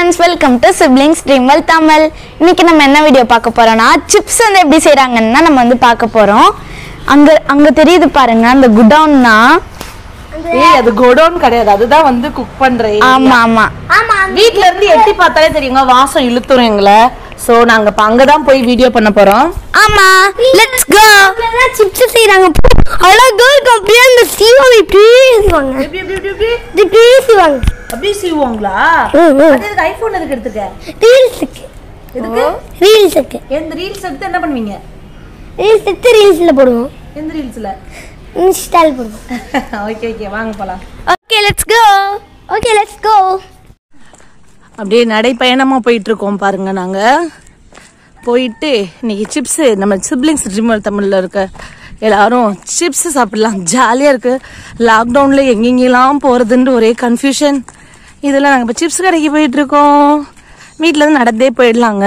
Friends welcome to siblings Dreamwell Tamil இன்னைக்கு நம்ம என்ன வீடியோ பார்க்க போறோம்னா சிப்ஸ் வந்து எப்படி செய்றாங்கன்னு தான் நம்ம வந்து பார்க்க போறோம் அங்க அங்க தெரியுது பாருங்க அந்த குடவுன்னா ஏய் அது கோடவுன் கிடையாது அதுதான் வந்து குக் பண்ற area. ஆமா ஆமா வீட்ல இருந்து எட்டி பார்த்தாலே தெரியுங்க வாசம் இழுத்துரும் எங்களை சோ நாங்க இப்ப அங்கதான் போய் வீடியோ பண்ண போறோம் ஆமா லெட்ஸ் கோ சிப்ஸ் செய்றாங்க அழகா இருக்கும் அப்படியே அந்த சீவாங்க இப்படி செய்வாங்க எப்படி எப்படி எப்படி எப்படி இப்படி செய்வாங்க அப்படியே செய்வாங்களா ம், ம். அது எதுக்கு ஐபோன் எதுக்கு எடுத்துக்க ரீல்ஸுக்கு எதுக்கு ரீல்ஸுக்கு எந்த ரீல்ஸ் எடுத்து என்ன பண்ணுவீங்க ரீல்ஸ் எடுத்து ரீல்ஸில் போடுவோம் எந்த ரீல்ஸ்ல இன்ஸ்டால் போடுவோம் ஓகே ஓகே வாங்க போலாம் okay let's go okay let's go அப்படியே நடைப்பயணமா போயிட்டு இருக்கோம் பாருங்க நாங்க போயிட்டு இன்னைக்கு சிப்ஸ் நம்ம சிப்ளிங்ஸ் ட்ரீமர் தமிழ்ல இருக்க எல்லாரும் சிப்ஸ் சாப்பிடலாம் ஜாலியா இருக்கு லாக்டவுன்ல எங்கெங்கெல்லாம் போறதுன்னு ஒரே கன்ஃபியூஷன் இதெல்லாம் நாங்க இப்ப சிப்ஸ் கடைக்கு போயிட்டு இருக்கோம் வீட்ல இருந்து நடந்தே போயிடலாங்க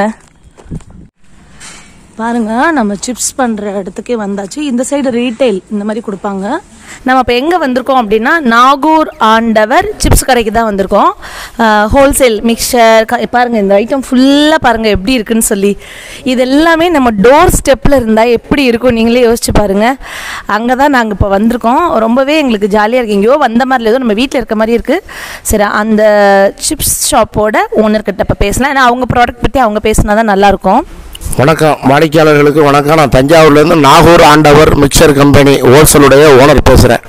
பாருங்க நம்ம சிப்ஸ் பண்ற இடத்துக்கே வந்தாச்சு இந்த சைடு ரீட்டைல் இந்த மாதிரி கொடுப்பாங்க நம்ம இப்போ எங்கே வந்திருக்கோம் அப்படின்னா நாகூர் ஆண்டவர் சிப்ஸ் கடைக்கு தான் வந்திருக்கோம் ஹோல்சேல் மிக்சர் பாருங்க இந்த ஐட்டம் ஃபுல்லாக பாருங்க எப்படி இருக்குன்னு சொல்லி இது எல்லாமே நம்ம டோர் ஸ்டெப்பில் இருந்தால் எப்படி இருக்கும் நீங்களே யோசிச்சு பாருங்க அங்கே தான் நாங்கள் இப்போ வந்திருக்கோம் ரொம்பவே எங்களுக்கு ஜாலியாக இருக்கு எங்கேயோ வந்த மாதிரி ஏதோ நம்ம வீட்டில் இருக்க மாதிரி இருக்குது சரி அந்த சிப்ஸ் ஷாப்போட ஓனர்கிட்ட இப்போ பேசலாம் ஏன்னா அவங்க ப்ராடக்ட் பற்றி அவங்க பேசினா தான் நல்லாயிருக்கும் வணக்கம் வாடிக்கையாளர்களுக்கு வணக்கம் நான் தஞ்சாவூர்லேருந்து நாகூர் ஆண்டவர் மிக்சர் கம்பெனி ஹோல்சேலுடைய ஓனர் பேசுகிறேன்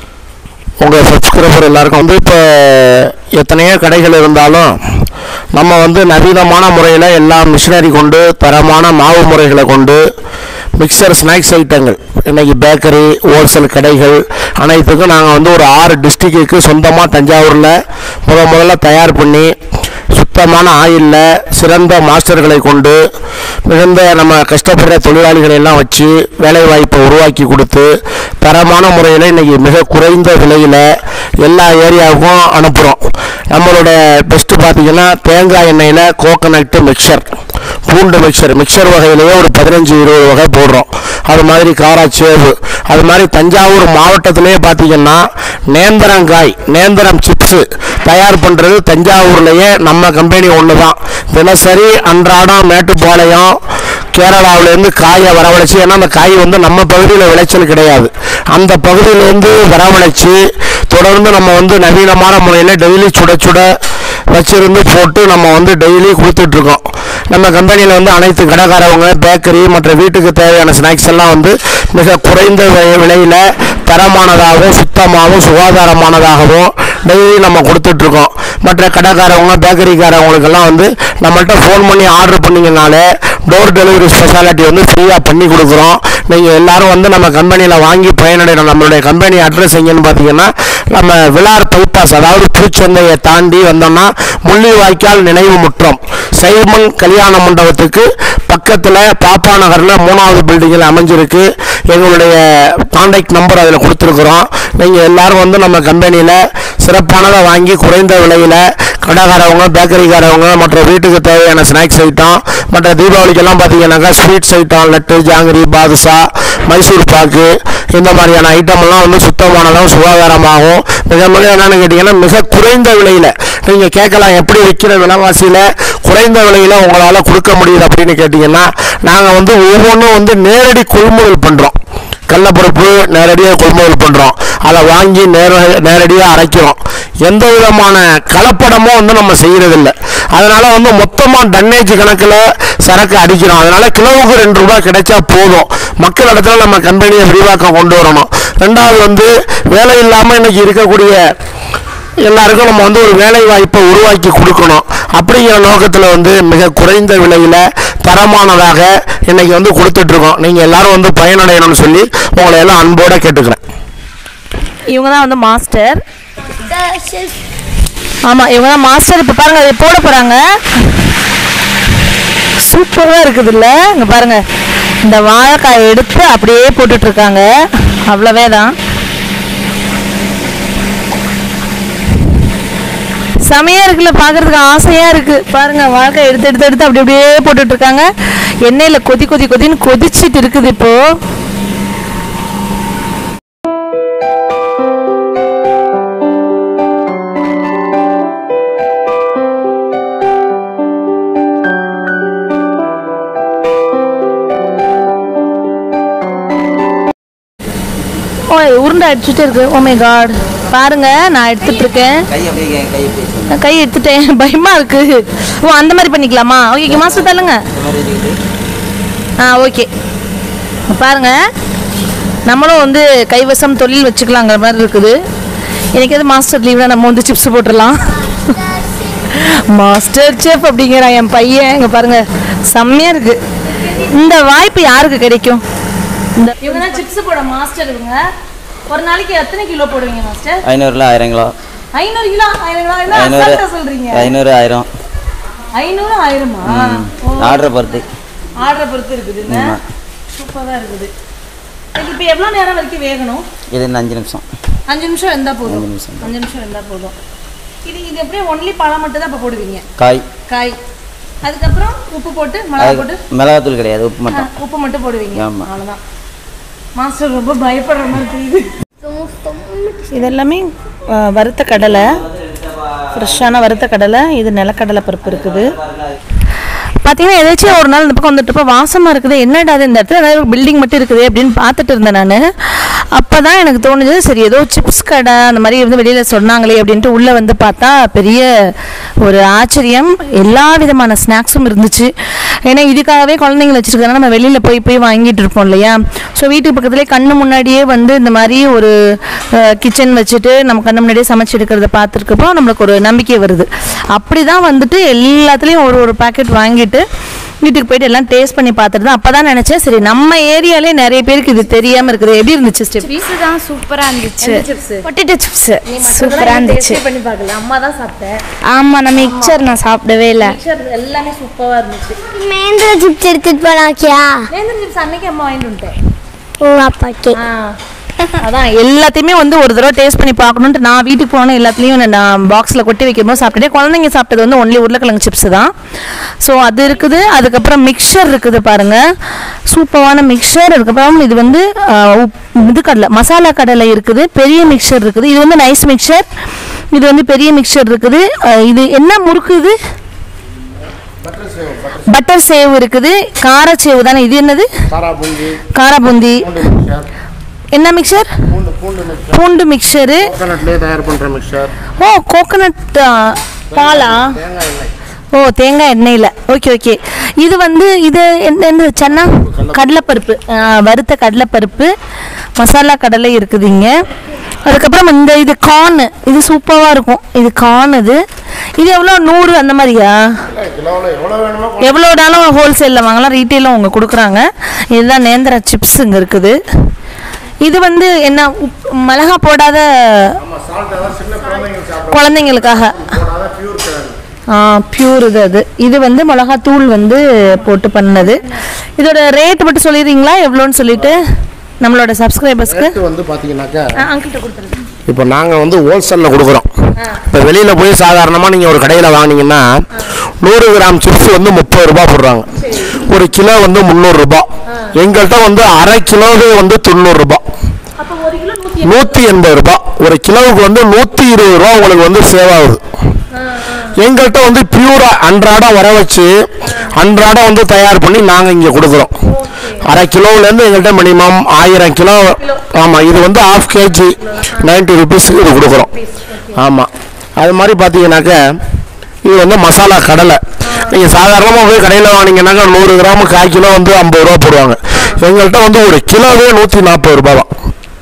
உங்கள் சப்ஸ்கிரைபர் எல்லாருக்கும் வந்து இப்போ எத்தனையோ கடைகள் இருந்தாலும் நம்ம வந்து நவீனமான முறையில் எல்லா மிஷினரி கொண்டு தரமான மாவு முறைகளை கொண்டு மிக்சர் ஸ்நாக்ஸ் ஐட்டங்கள் இன்னைக்கு பேக்கரி ஹோல்சேல் கடைகள் அனைத்துக்கும் நாங்கள் வந்து ஒரு ஆறு டிஸ்ட்ரிக்ட்டுக்கு சொந்தமாக தஞ்சாவூரில் முத முதல்ல தயார் பண்ணி சுத்தமான ஆயிலில் சிறந்த மாஸ்டர்களை கொண்டு மிகுந்த நம்ம கஷ்டப்படுற தொழிலாளிகளை எல்லாம் வச்சு வேலை வாய்ப்பை உருவாக்கி கொடுத்து தரமான முறையில் இன்னைக்கு மிக குறைந்த விலையில் எல்லா ஏரியாவுக்கும் அனுப்புகிறோம் நம்மளோட பெஸ்ட்டு பார்த்தீங்கன்னா தேங்காய் எண்ணெயில் கோகனட்டு மிக்சர் பூண்டு மிக்சர் மிக்சர் வகையிலேயே ஒரு பதினஞ்சு இருபது வகை போடுறோம் அது மாதிரி காராச்சேவு அது மாதிரி தஞ்சாவூர் மாவட்டத்திலேயே பார்த்தீங்கன்னா நேந்திரங்காய் நேந்திரம் சிப்ஸு தயார் பண்ணுறது தஞ்சாவூர்லேயே நம்ம கம்பெனி ஒன்று தான் தினசரி அன்றாடம் மேட்டுப்பாளையம் கேரளாவிலேருந்து காயை வரவழைச்சி ஏன்னா அந்த காய் வந்து நம்ம பகுதியில் விளைச்சல் கிடையாது அந்த பகுதியிலேருந்து வரவழைச்சி தொடர்ந்து நம்ம வந்து நவீனமான முறையில் டெய்லி சுட சுட வச்சிருந்து போட்டு நம்ம வந்து டெய்லி கொடுத்துட்ருக்கோம் நம்ம கம்பெனியில் வந்து அனைத்து கடைக்காரவங்க பேக்கரி மற்ற வீட்டுக்கு தேவையான ஸ்நாக்ஸ் எல்லாம் வந்து மிக குறைந்த வி- விலையில் தரமானதாகவும் சுத்தமாகவும் சுகாதாரமானதாகவும் டெய்லி நம்ம கொடுத்துட்ருக்கோம் மற்ற கடைக்காரவங்க பேக்கரிக்காரவங்களுக்கெல்லாம் வந்து நம்மள்ட்ட ஃபோன் பண்ணி ஆர்டர் பண்ணிங்கனாலே டோர் டெலிவரி ஸ்பெஷாலிட்டி வந்து ஃப்ரீயாக பண்ணி கொடுக்குறோம் நீங்கள் எல்லாரும் வந்து நம்ம கம்பெனியில் வாங்கி பயனடையணும் நம்மளுடைய கம்பெனி அட்ரஸ் எங்கேன்னு பார்த்தீங்கன்னா நம்ம விழார் பைபாஸ் அதாவது பூச்சந்தையை தாண்டி வந்தோம்னா முள்ளிவாய்க்கால் நினைவு முற்றம் சைமன் கல்யாண மண்டபத்துக்கு பக்கத்தில் பாப்பா நகரில் மூணாவது பில்டிங்கில் அமைஞ்சிருக்கு எங்களுடைய காண்டாக்ட் நம்பர் அதில் கொடுத்துருக்குறோம் நீங்கள் எல்லாரும் வந்து நம்ம கம்பெனியில் சிறப்பானதை வாங்கி குறைந்த விலையில் கடைக்காரவங்க பேக்கரிக்காரவங்க மற்ற வீட்டுக்கு தேவையான ஸ்நாக்ஸ் ஐட்டம் மற்ற தீபாவளிக்கெல்லாம் பார்த்தீங்கன்னாக்கா ஸ்வீட்ஸ் ஐட்டம் லட்டு ஜாங்கிரி பாதுஷா மைசூர் பாக்கு இந்த மாதிரியான ஐட்டம் எல்லாம் வந்து சுத்தமானதும் சுகாதாரமாகவும் மிக மிக என்னன்னு கேட்டிங்கன்னா மிக குறைந்த விலையில் நீங்கள் கேட்கலாம் எப்படி விற்கிற விலைவாசியில் குறைந்த விலையில் உங்களால் கொடுக்க முடியுது அப்படின்னு கேட்டிங்கன்னா நாங்கள் வந்து ஒவ்வொன்றும் வந்து நேரடி கொள்முதல் பண்ணுறோம் கடலப்பருப்பு நேரடியாக கொள்முதல் பண்ணுறோம் அதை வாங்கி நேர நேரடியாக அரைக்கிறோம் எந்த விதமான கலப்படமும் வந்து நம்ம செய்கிறதில்ல அதனால் வந்து மொத்தமாக டன்னேஜ் கணக்கில் சரக்கு அடிக்கிறோம் அதனால் கிலோவுக்கு ரெண்டு ரூபாய் கிடைச்சா போதும் மக்கள் இடத்துல நம்ம கம்பெனியை விரிவாக்கம் கொண்டு வரணும் ரெண்டாவது வந்து வேலை இல்லாமல் இன்னைக்கு இருக்கக்கூடிய எல்லாருக்கும் நம்ம வந்து ஒரு வேலை வாய்ப்பை உருவாக்கி கொடுக்கணும் அப்படிங்கிற நோக்கத்தில் வந்து மிக குறைந்த விலையில் தரமானதாக இன்னைக்கு வந்து கொடுத்துட்ருக்கோம் நீங்கள் எல்லாரும் வந்து பயனடையணும்னு சொல்லி உங்களை எல்லாம் அன்போடு கேட்டுக்கிறேன் இவங்க தான் வந்து மாஸ்டர் ஆமா இவங்க தான் மாஸ்டர் இப்போ பாருங்க அதை போட போறாங்க சூப்பராக இருக்குது இல்ல இங்க பாருங்க இந்த வாழைக்காயை எடுத்து அப்படியே போட்டுட்டு இருக்காங்க அவ்வளவே தான் செமையா இருக்குல்ல பாக்குறதுக்கு ஆசையா இருக்கு பாருங்க வாழைக்காய் எடுத்து எடுத்து எடுத்து அப்படி அப்படியே போட்டுட்டு இருக்காங்க எண்ணெயில கொதி கொதி கொதின்னு கொதிச்சிட்டு இருக்குது இப்போ ஓ உருண்டை அடிச்சுட்டே இருக்கு ஓ மை காட் பாருங்க நான் எடுத்துட்டு இருக்கேன் கை அப்படியே கை அப்படியே நான் கை எடுத்துட்டேன் பயமா இருக்கு ஓ அந்த மாதிரி பண்ணிக்கலாமா ஓகே மாஸ்டர் தள்ளுங்க இந்த மாதிரி இருக்குது ஆ ஓகே பாருங்க நம்மளும் வந்து கைவசம் தொழில் வச்சுக்கலாங்கிற மாதிரி இருக்குது எனக்கு எது மாஸ்டர் லீவ்னா நம்ம வந்து சிப்ஸ் போட்டுடலாம் மாஸ்டர் செஃப் அப்படிங்கிறான் என் பையன் இங்க பாருங்க செம்மையா இருக்கு இந்த வாய்ப்பு யாருக்கு கிடைக்கும் இந்த இவங்க தான் சிப்ஸ் போட மாஸ்டர் இவங்க ஒரு நாளைக்கு எத்தனை கிலோ போடுவீங்க மாஸ்டர் ஐநூறுல ஆயிரம் கிலோ ஐநூறு கிலோ ஆயிரம் கிலோ என்ன ஐநூறு அசால்ட்டா சொல்றீங்க ஐநூறு ஆயிரம் ஐநூறு ஆயிரமா ஆர்டரை பொறுத்து ஆர்டரை பொறுத்து இருக்குதுங்க சூப்பராக இருக்குது இது இப்போ எவ்வளோ நேரம் வரைக்கும் வேகணும் இது இன்னும் அஞ்சு நிமிஷம் அஞ்சு நிமிஷம் வெந்தால் போதும் அஞ்சு நிமிஷம். அஞ்சு நிமிஷம் வெந்தால் போதும் இது இது எப்படியும் ஒன்லி பழம் மட்டும் தான் இப்போ போடுவீங்க காய் காய் அதுக்கப்புறம் உப்பு போட்டு மிளகா போட்டு அது மிளகாத்தூள் கிடையாது உப்பு ஆ, மட்டும் உப்பு மட்டும் போடுவீங்க ஆமா. அவ்வளோதான் மாஸ்டர் ரொம்ப பயப்படுற மாதிரி தெரியுது இதெல்லாமே ஆ, வறுத்த கடலை ஃப்ரெஷ்ஷான வறுத்த கடலை இது நிலக்கடலை பருப்பு இருக்குது பார்த்தீங்கன்னா ஏதாச்சும் ஒரு நாள் இந்த பக்கம் வந்துட்டு இப்போ வாசமாக இருக்குது என்னடா இது இந்த இடத்துல ஏதாவது ஒரு பில்டிங் மட்டும் இருக்குது அப்படின்னு பார்த்துட்டு இருந்தேன் நான் அப்போ தான் எனக்கு தோணுது சரி ஏதோ சிப்ஸ் கடை அந்த மாதிரி வந்து வெளியில் சொன்னாங்களே அப்படின்ட்டு உள்ளே வந்து பார்த்தா பெரிய ஒரு ஆச்சரியம் எல்லா விதமான ஸ்நாக்ஸும் இருந்துச்சு ஏன்னா இதுக்காகவே குழந்தைங்களை வச்சுருக்கனால நம்ம வெளியில் போய் போய் வாங்கிட்டு இருப்போம் இல்லையா ஸோ வீட்டுக்கு பக்கத்துலேயே கண்ணு முன்னாடியே வந்து இந்த மாதிரி ஒரு கிச்சன் வச்சுட்டு நம்ம கண்ணு முன்னாடியே சமைச்சு எடுக்கிறத பார்த்துருக்கப்போ நம்மளுக்கு ஒரு நம்பிக்கை வருது அப்படி தான் வந்துட்டு எல்லாத்துலேயும் ஒரு ஒரு பாக்கெட் வாங்கிட்டு வீட்டுக்கு போயிட்டு எல்லாம் டேஸ்ட் பண்ணி பார்த்துட்டு தான் அப்போ தான் நினச்சேன் சரி நம்ம ஏரியாலே நிறைய பேருக்கு இது தெரியாமல் இருக்குது எப்படி இருந்துச்சு ஸ்டெப் சிப்ஸ் தான் சூப்பரா இருந்துச்சு எந்த chips? பொட்டேட்டோ சிப்ஸ் சூப்பரா இருந்துச்சு பண்ணி பார்க்கல அம்மா தான் சாப்பிட்டேன் ஆமா நான் மிக்சர் நான் சாப்பிடவே இல்லை எல்லாமே சூப்பராக இருந்துச்சு மகேந்திர சிப்ஸ் எடுத்துட்டு போனாக்கியா நேந்திர சிப்ஸ் அன்னைக்கு அம்மா வாங்கிட்டு வந்துட்டேன் ஓ அப்பாக்கே அதான் எல்லாத்தையுமே வந்து ஒரு தடவை டேஸ்ட் பண்ணி பார்க்கணுன்ட்டு நான் வீட்டுக்கு போன எல்லாத்துலேயும் நான் பாக்ஸில் கொட்டி வைக்கும்போது சாப்பிட்டுட்டேன் குழந்தைங்க சாப்பிட்டது வந்து ஒன்லி உருளைக்கிழங்கு சிப்ஸ் தான் ஸோ அது இருக்குது அதுக்கப்புறம் மிக்சர் இருக்குது பாருங்க சூப்பரான மிக்சர் அதுக்கப்புறம் இது வந்து ஆஹ், உப்- இது கடலை மசாலா கடலை இருக்குது பெரிய மிக்சர் இருக்குது இது வந்து நைஸ் மிக்சர் இது வந்து பெரிய மிக்சர் இருக்குது ஆஹ், இது என்ன முறுக்கு இது பட்டர் சேவ் இருக்குது கார சேவ் தானே இது என்னது காரா பூந்தி காரா பூந்தி மிக்சர் என்ன மிக்சர் பூண்டு பூண்டு மிக்சர் பூண்டு மிக்சரு கோகனட்லேயே தயார் பண்ணுற மிக்சர் ஓ கோகனட் பாலா தேங்காய் எண்ணெய் ஓ தேங்காய் எண்ணெயில் ஓகே ஓகே இது வந்து இது என்ன என்ன சன்னா கடலைப்பருப்பு ஆ, வறுத்த கடலைப்பருப்பு மசாலா கடலை இருக்குதுங்க அதுக்கப்புறம் இந்த இது கார்ன் இது சூப்பராக இருக்கும் இது கார்ன் இது இது எவ்வளோ நூறு அந்த மாதிரியா கிலோவில் எவ்வளோ வேணுமோ எவ்வளோனாலும் ஹோல்சேலில் வாங்கலாம் ரீட்டெயிலும் அவங்க கொடுக்குறாங்க இதுதான் நேந்திர சிப்ஸ் இங்கே இருக்குது இது வந்து என்ன உப் மிளகா போடாத நம்ம சால்ட் அதான் சின்ன குழந்தைங்க சாப்பிட்ற குழந்தைங்களுக்காக போடாத பியூர் கிழங்கு பியூர் இது அது இது வந்து மிளகாத்தூள் வந்து போட்டு பண்ணது இதோட ரேட் மட்டும் சொல்லிடுறீங்களா எவ்வளோன்னு சொல்லிட்டு நம்மளோட சப்ஸ்கிரைபர்ஸ்க்கு ரேட்டு வந்து பார்த்தீங்கன்னாக்கா அங்கிட்ட கொடுத்துருங்க இப்போ நாங்கள் வந்து ஹோல்சேலில் கொடுக்குறோம் இப்போ வெளியில் போய் சாதாரணமாக நீங்கள் ஒரு கடையில் வாங்கினீங்கன்னா நூறு கிராம் சிப்ஸ் வந்து முப்பது ரூபா போடுறாங்க ஒரு கிலோ வந்து முந்நூறுரூபா எங்கள்கிட்ட வந்து அரை கிலோவே வந்து தொண்ணூறுரூபா நூற்றி எண்பது ரூபா ஒரு கிலோவுக்கு வந்து நூற்றி இருபது ரூபா உங்களுக்கு வந்து சேவ் ஆகுது எங்கள்கிட்ட வந்து பியூரா அன்றாடம் வர வச்சு அன்றாடம் வந்து தயார் பண்ணி நாங்கள் இங்கே கொடுக்குறோம் அரை கிலோவுலேருந்து எங்கள்கிட்ட மினிமம் ஆயிரம் கிலோ ஆமாம் இது வந்து ஆஃப் கேஜி நைன்ட்டி ருபீஸுக்கு இது கொடுக்குறோம் ஆமாம் அது மாதிரி பார்த்தீங்கன்னாக்க இது வந்து மசாலா கடலை நீங்கள் சாதாரணமாக போய் கடையில் வாங்கினீங்கன்னாக்கா நூறு கிராமு கால் கிலோ வந்து ஐம்பது ரூபா போடுவாங்க எங்கள்கிட்ட வந்து ஒரு கிலோவே நூற்றி நாற்பது ரூபா தான்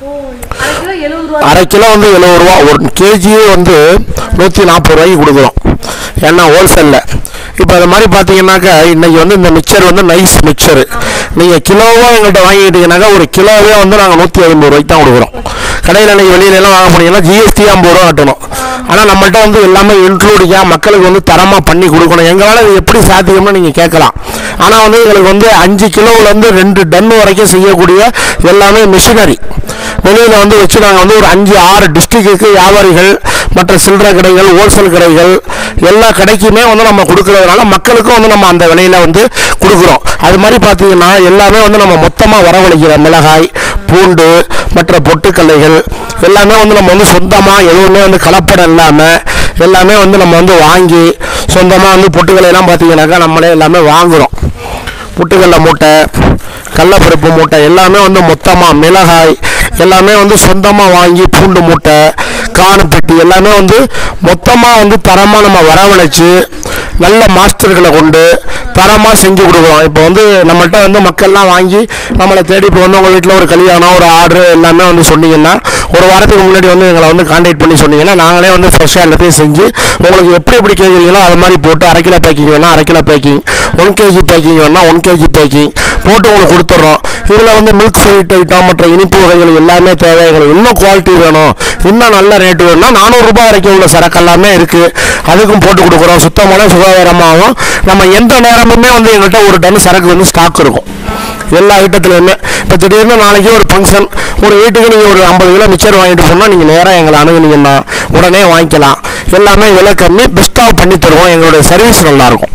அரை கிலோ வந்து எழுபது ரூபா ஒரு கேஜியே வந்து நூற்றி நாற்பது ரூபாய்க்கு கொடுக்குறோம் ஏன்னா ஹோல்சேலில் இப்போ அது மாதிரி பார்த்தீங்கன்னாக்கா இன்னைக்கு வந்து இந்த மிக்சர் வந்து நைஸ் மிக்சரு நீங்கள் கிலோவாக எங்கள்கிட்ட வாங்கிக்கிட்டீங்கன்னாக்கா ஒரு கிலோவே வந்து நாங்கள் நூற்றி ஐம்பது ரூபாய்க்கு தான் கொடுக்குறோம் கடையில் நீங்கள் வெளியில எல்லாம் வாங்க போனீங்கன்னா ஜிஎஸ்டி ஐம்பது ரூபா கட்டணும் ஆனால் நம்மள்ட்ட வந்து எல்லாமே இன்க்ளூடிங்காக மக்களுக்கு வந்து தரமாக பண்ணி கொடுக்கணும் எங்களால் இது எப்படி சாத்தியம்னு நீங்கள் கேட்கலாம் ஆனால் வந்து எங்களுக்கு வந்து அஞ்சு கிலோவுலேருந்து ரெண்டு டன் வரைக்கும் செய்யக்கூடிய எல்லாமே மிஷினரி வெளியில் வந்து வச்சு நாங்கள் வந்து ஒரு அஞ்சு ஆறு டிஸ்ட்ரிக்ட்டுக்கு வியாபாரிகள் மற்ற சில்லறை கடைகள் ஹோல்சேல் கடைகள் எல்லா கடைக்குமே வந்து நம்ம கொடுக்கறதுனால மக்களுக்கும் வந்து நம்ம அந்த விலையில வந்து கொடுக்குறோம் அது மாதிரி பார்த்தீங்கன்னா எல்லாமே வந்து நம்ம மொத்தமாக வரவழைக்கிற மிளகாய் பூண்டு மற்ற பொட்டுக்கல்லைகள் எல்லாமே வந்து நம்ம வந்து சொந்தமாக எதுவுமே வந்து கலப்படம் இல்லாமல் எல்லாமே வந்து நம்ம வந்து வாங்கி சொந்தமாக வந்து பொட்டுக்கல்லை எல்லாம் பார்த்தீங்கன்னாக்கா நம்மளே எல்லாமே வாங்குகிறோம் புட்டுக்கடலை மூட்டை கடலப்பருப்பு மூட்டை எல்லாமே வந்து மொத்தமாக மிளகாய் எல்லாமே வந்து சொந்தமாக வாங்கி பூண்டு மூட்டை காணப்பெட்டி எல்லாமே வந்து மொத்தமாக வந்து தரமாக நம்ம வரவழைச்சு நல்ல மாஸ்டர்களை கொண்டு தரமாக செஞ்சு கொடுக்குறோம் இப்போ வந்து நம்மள்ட்ட வந்து மக்கள்லாம் வாங்கி நம்மளை தேடி இப்போ வந்து உங்கள் வீட்டில் ஒரு கல்யாணம் ஒரு ஆர்டர் எல்லாமே வந்து சொன்னீங்கன்னா ஒரு வாரத்துக்கு முன்னாடி வந்து எங்களை வந்து காண்டாக்ட் பண்ணி சொன்னீங்கன்னா நாங்களே வந்து ஃப்ரெஷ்ஷாக எல்லாத்தையும் செஞ்சு உங்களுக்கு எப்படி எப்படி கேட்குறீங்களோ அது மாதிரி போட்டு அரை கிலோ பேக்கிங் வேணால் அரை kilo packing one KG packing வேணால் ஒன் கேஜி பேக்கிங் போட்டு உங்களுக்கு கொடுத்துட்றோம் இதில் வந்து மில்க் ஸ்வீட் ஐட்டம் மற்ற இனிப்பு வகைகள் எல்லாமே தேவைகள் இன்னும் குவாலிட்டி வேணும் இன்னும் நல்ல ரேட்டு வேணும்னா நானூறுரூபா வரைக்கும் உள்ள சரக்கு எல்லாமே இருக்குது அதுக்கும் போட்டு கொடுக்குறோம் சுத்தமான சுகாதாரமாகவும் நம்ம எந்த நேரமுமே வந்து எங்கள்கிட்ட ஒரு டன் சரக்கு வந்து ஸ்டாக் இருக்கும் எல்லா ஐட்டத்துலையுமே இப்போ திடீர்னு நாளைக்கு ஒரு ஃபங்க்ஷன் ஒரு வீட்டுக்கு நீங்கள் ஒரு ஐம்பது கிலோ மிச்சர் வாங்கிட்டு போனால் நீங்கள் நேராக எங்களை அணுகுனீங்கன்னா உடனே வாங்கிக்கலாம் எல்லாமே விலை கம்மி பெஸ்ட்டாக பண்ணி தருவோம் எங்களுடைய சர்வீஸ் நல்லாயிருக்கும்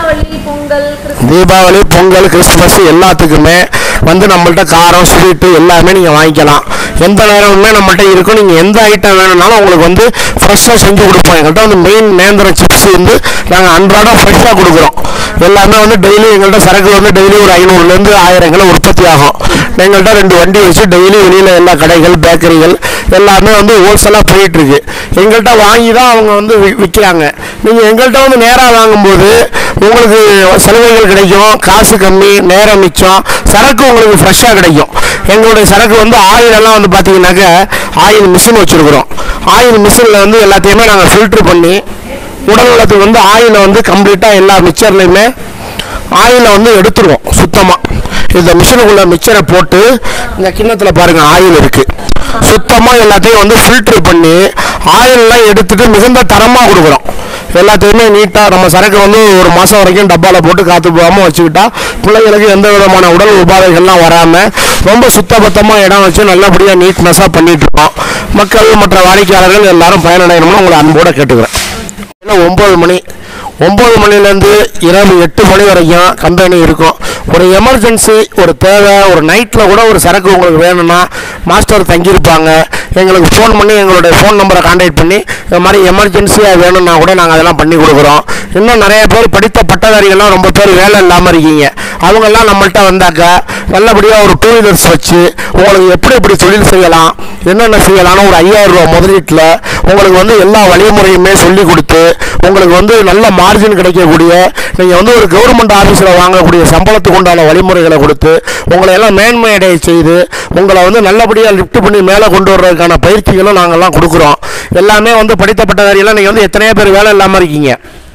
தீபாவளி பொங்கல் கிறிஸ்துமஸ் எல்லாத்துக்குமே வந்து நம்மள்ட்ட காரம் ஸ்வீட்டு எல்லாமே நீங்கள் வாங்கிக்கலாம் எந்த நேரமுமே நம்மள்ட்ட இருக்கும் நீங்கள் எந்த ஐட்டம் வேணும்னாலும் உங்களுக்கு வந்து ஃப்ரெஷ்ஷாக செஞ்சு கொடுப்போம் எங்கள்கிட்ட வந்து மெயின் நேந்திரம் சிப்ஸ் வந்து நாங்கள் அன்றாடம் ஃப்ரெஷ்ஷாக கொடுக்குறோம் எல்லாமே வந்து டெய்லி எங்கள்கிட்ட சரக்கு வந்து டெய்லி ஒரு ஐநூறுலேருந்து ஆயிரம் கிலோ உற்பத்தி ஆகும் எங்கள்கிட்ட ரெண்டு வண்டி வச்சு டெய்லி வெளியில் எல்லா கடைகள் பேக்கரிகள் எல்லாமே வந்து ஹோல்சேலாக போயிட்டு இருக்கு எங்கள்கிட்ட வாங்கி தான் அவங்க வந்து வி- விற்கிறாங்க நீங்கள் எங்கள்கிட்ட வந்து நேராக வாங்கும்போது உங்களுக்கு சலுகைகள் கிடைக்கும் காசு கம்மி நேரம் மிச்சம் சரக்கு உங்களுக்கு ஃப்ரெஷ்ஷாக கிடைக்கும் எங்களுடைய சரக்கு வந்து ஆயில் எல்லாம் வந்து பார்த்தீங்கன்னாக்க ஆயில் மிஷின் வச்சுருக்குறோம் ஆயில் மிஷினில் வந்து எல்லாத்தையுமே நாங்கள் ஃபில்ட்ரு பண்ணி உடல் நலத்துக்கு வந்து ஆயிலை வந்து கம்ப்ளீட்டாக எல்லா மிக்சர்லையுமே ஆயிலை வந்து எடுத்துருவோம் சுத்தமாக இந்த மிஷினுக்குள்ள மிக்சரை போட்டு இந்த கிண்ணத்தில் பாருங்க ஆயில் இருக்கு சுத்தமாக எல்லாத்தையும் வந்து ஃபில்டர் பண்ணி ஆயிலெலாம் எடுத்துட்டு மிகுந்த தரமாக கொடுக்குறோம் எல்லாத்தையுமே நீட்டாக நம்ம சரக்கு வந்து ஒரு மாதம் வரைக்கும் டப்பாவில் போட்டு காற்று போகாமல் வச்சுக்கிட்டா பிள்ளைங்களுக்கு எந்த விதமான உடல் உபாதைகள்லாம் வராமல் ரொம்ப சுத்தபத்தமாக இடம் வச்சு நல்லபடியாக நீட்னஸாக பண்ணிட்டு இருக்கோம் மக்கள் மற்ற வாடிக்கையாளர்கள் எல்லாரும் பயனடையணும்னு உங்களை அன்போடு கேட்டுக்கிறேன் இல்லை ஒம்பது மணி ஒம்பது மணிலேருந்து இரவு எட்டு மணி வரைக்கும் கம்பெனி இருக்கும் ஒரு எமர்ஜென்சி ஒரு தேவை ஒரு நைட்டில் கூட ஒரு சரக்கு உங்களுக்கு வேணும்னா மாஸ்டர் தங்கியிருப்பாங்க எங்களுக்கு ஃபோன் பண்ணி எங்களுடைய ஃபோன் நம்பரை காண்டாக்ட் பண்ணி இந்த மாதிரி எமர்ஜென்சியாக வேணும்னா கூட நாங்கள் அதெல்லாம் பண்ணி கொடுக்குறோம் இன்னும் நிறைய பேர் படித்த பட்டதாரிகள்லாம் ரொம்ப பேர் வேலை இல்லாமல் இருக்கீங்க அவங்கெல்லாம் நம்மள்ட்ட வந்தாக்கா நல்லபடியாக ஒரு டூ வீலர்ஸ் வச்சு உங்களுக்கு எப்படி எப்படி தொழில் செய்யலாம் என்னென்ன செய்யலாம்னு ஒரு ஐயாயிரம் ரூபா முதலீட்டில் உங்களுக்கு வந்து எல்லா வழிமுறையுமே சொல்லி கொடுத்து உங்களுக்கு வந்து நல்ல மார்ஜின் கிடைக்கக்கூடிய நீங்கள் வந்து ஒரு கவர்மெண்ட் ஆஃபீஸில் வாங்கக்கூடிய சம்பளத்துக்கு உண்டான வழிமுறைகளை கொடுத்து உங்களை எல்லாம் மேன்மையடைய செய்து உங்களை வந்து நல்லபடியாக லிஃப்ட் பண்ணி மேலே கொண்டு வர்றதுக்கான பயிற்சிகளும் நாங்கள்லாம் கொடுக்குறோம் எல்லாமே வந்து படித்த பட்டதாரியெல்லாம் நீங்கள் வந்து எத்தனையோ பேர் வேலை இல்லாமல் இருக்கீங்க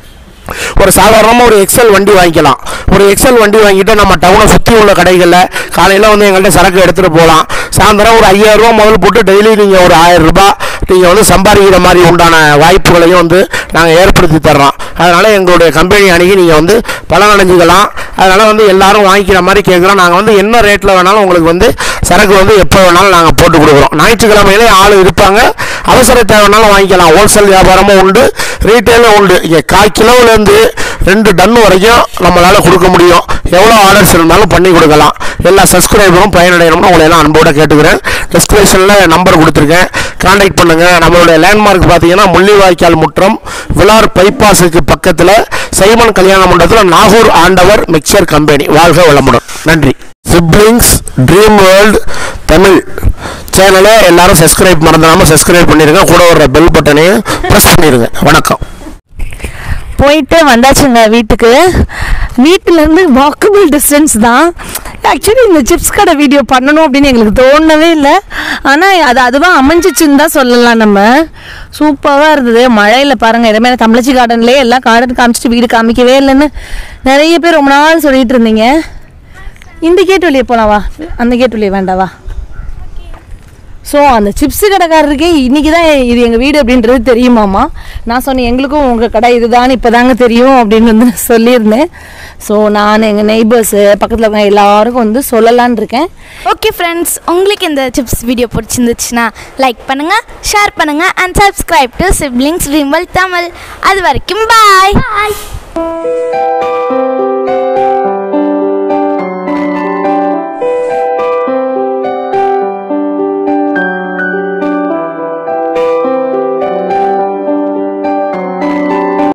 ஒரு சாதாரணமாக ஒரு எக்ஸல் வண்டி வாங்கிக்கலாம் ஒரு எக்ஸல் வண்டி வாங்கிட்டு நம்ம டவுனை சுற்றி உள்ள கடைகளில் காலையில் வந்து எங்கள்கிட்ட சரக்கு எடுத்துகிட்டு போகலாம் சாயந்தரம் ஒரு ஐயாயிரம் ரூபா முதல் போட்டு டெய்லி நீங்கள் ஒரு ஆயிரம் ரூபாய் நீங்கள் வந்து சம்பாதிக்கிற மாதிரி உண்டான வாய்ப்புகளையும் வந்து நாங்கள் ஏற்படுத்தி தர்றோம் அதனால் எங்களுடைய கம்பெனி அணுகி நீங்கள் வந்து பலன் அடைஞ்சிக்கலாம் அதனால் வந்து எல்லாரும் வாங்கிக்கிற மாதிரி கேட்குறோம் நாங்கள் வந்து என்ன ரேட்டில் வேணாலும் உங்களுக்கு வந்து சரக்கு வந்து எப்போ வேணாலும் நாங்கள் போட்டு கொடுக்குறோம் ஞாயிற்றுக்கிழமையிலே ஆள் இருப்பாங்க அவசர தேவைனாலும் வாங்கிக்கலாம் ஹோல்சேல் வியாபாரமும் உண்டு ரீட்டைலும் உண்டு இங்கே கால் கிலோவிலேருந்து ரெண்டு டன் வரைக்கும் நம்மளால் கொடுக்க முடியும் எவ்வளோ ஆர்டர்ஸ் இருந்தாலும் பண்ணி கொடுக்கலாம் எல்லா சப்ஸ்கிரைபரும் பயனடையணும்னு உங்களை எல்லாம் அன்போடு கேட்டுக்கிறேன் டிஸ்கிரிப்ஷனில் நம்பர் கொடுத்துருக்கேன் காண்டாக்ட் பண்ணுங்கள் நம்மளுடைய லேண்ட்மார்க் பார்த்தீங்கன்னா முள்ளிவாய்க்கால் முற்றம் விலார் பைபாஸுக்கு பக்கத்தில் சைமன் கல்யாண மண்டபத்தில் நாகூர் ஆண்டவர் மிக்சர் கம்பெனி வாழ்க வளமுடன் நன்றி சிப்ளிங்ஸ் ட்ரீம் வேர்ல்டு தமிழ் சேனலை எல்லாரும் சப்ஸ்கிரைப் மறந்துடாமல் சப்ஸ்கிரைப் பண்ணிடுங்க கூட வர்ற பெல் பட்டனையும் ப்ரெஸ் பண்ணிடுங்க வணக்கம் போயிட்டு வந்தாச்சுங்க வீட்டுக்கு வீட்டிலேருந்து வாக்கபிள் டிஸ்டன்ஸ் தான் ஆக்சுவலி இந்த சிப்ஸ் கடை வீடியோ பண்ணணும் அப்படின்னு எங்களுக்கு தோணவே இல்லை ஆனால் அது அதுவாக அமைஞ்சிச்சுன்னு தான் சொல்லலாம் நம்ம சூப்பராக இருந்தது மழையில் பாருங்கள் இதுமாதிரி தமிழச்சி கார்டன்லேயே எல்லாம் கார்டன் காமிச்சிட்டு வீடு காமிக்கவே இல்லைன்னு நிறைய பேர் ரொம்ப நாள் சொல்லிட்டு இருந்தீங்க இந்த கேட் வழியே போகலாம் வா அந்த கேட் வழியே வேண்டாவா ஸோ அந்த சிப்ஸு கடைக்காரருக்கே இன்றைக்கி தான் இது எங்கள் வீடு அப்படின்றது தெரியுமாம்மா நான் சொன்னேன் எங்களுக்கும் உங்கள் கடை இதுதான் இப்போ தாங்க தெரியும் அப்படின்னு வந்து நான் சொல்லியிருந்தேன் ஸோ நான் எங்கள் நெய்பர்ஸு பக்கத்தில் இருக்க எல்லாருக்கும் வந்து சொல்லலான்னு இருக்கேன் ஓகே ஃப்ரெண்ட்ஸ் உங்களுக்கு இந்த சிப்ஸ் வீடியோ பிடிச்சிருந்துச்சுன்னா லைக் பண்ணுங்க ஷேர் பண்ணுங்க அண்ட் சப்ஸ்கிரைப் டு சிப்ளிங்ஸ் ரிமல் தமிழ் அது வரைக்கும் பாய்